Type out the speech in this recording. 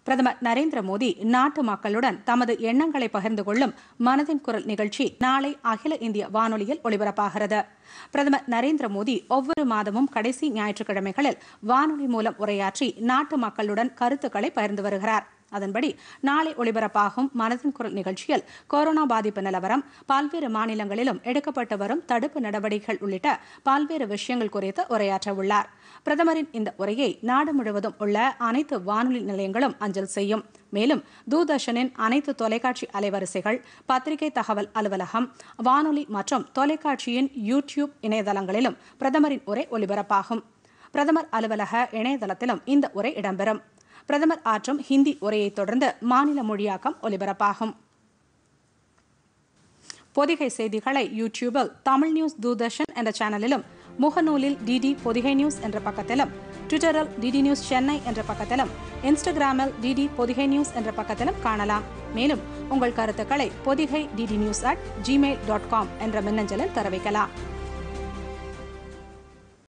பிரதமர் நரேந்திர மோடி நாட்டு மக்களுடன் தமது எண்ணங்களை பகிர்ந்து கொள்ளும் மனதின் குரல் நிகழ்ச்சி நாளை அகில இந்திய வானொலியில் ஒலிபரப்பாகிறது பிரதமர் நரேந்திர மோடி ஒவ்வொரு மாதமும் கடைசி ஞாயிற்றுக்கிழமைகளில் வானொலி மூலம் உரையாற்றி நாட்டு மக்களுடன் கருத்துக்களை பகிர்ந்து வருகிறார் அதன்படி நாளை ஒலிபரப்பாகும் மனதின் குரல் நிகழ்ச்சியில் கொரோனா பாதிப்பு நிலவரம் பல்வேறு மாநிலங்களிலும் எடுக்கப்பட்டு வரும் தடுப்பு நடவடிக்கைகள் உள்ளிட்ட பல்வேறு விஷயங்கள் குறித்து உரையாற்ற உள்ளார் பிரதமரின் இந்த உரையை நாடு முழுவதும் உள்ள அனைத்து வானொலி நிலையங்களும் அஞ்சல் செய்யும் மேலும் தூர்தர்ஷனின் அனைத்து தொலைக்காட்சி அலைவரிசைகள் பத்திரிகை தகவல் அலுவலகம் வானொலி மற்றும் தொலைக்காட்சியின் யூ டியூப் இணையதளங்களிலும் பிரதமரின் உரை ஒலிபரப்பாகும் பிரதமர் அலுவலக இணையதளத்திலும் இந்த உரை இடம்பெறும் பிரதமர் ஆற்றும் ஹிந்தி உரையை தொடர்ந்து மாநில மொழியாக்கம் ஒலிபரப்பாகும் பொதிகை செய்திகளை யூடியூபில் தமிழ் நியூஸ் தூர்தர்ஷன் என்ற சேனலிலும் முகநூலில் டிடி பொதிகை நியூஸ் என்ற பக்கத்திலும் ட்விட்டரில் டிடி நியூஸ் சென்னை என்ற பக்கத்திலும் இன்ஸ்டாகிராமில் டிடி பொதிகை நியூஸ் என்ற பக்கத்திலும் காணலாம் மேலும் உங்கள் கருத்துக்களை Podhigai DD news at Gmail dot com என்ற மின்னஞ்சலில் தெரிவிக்கலாம்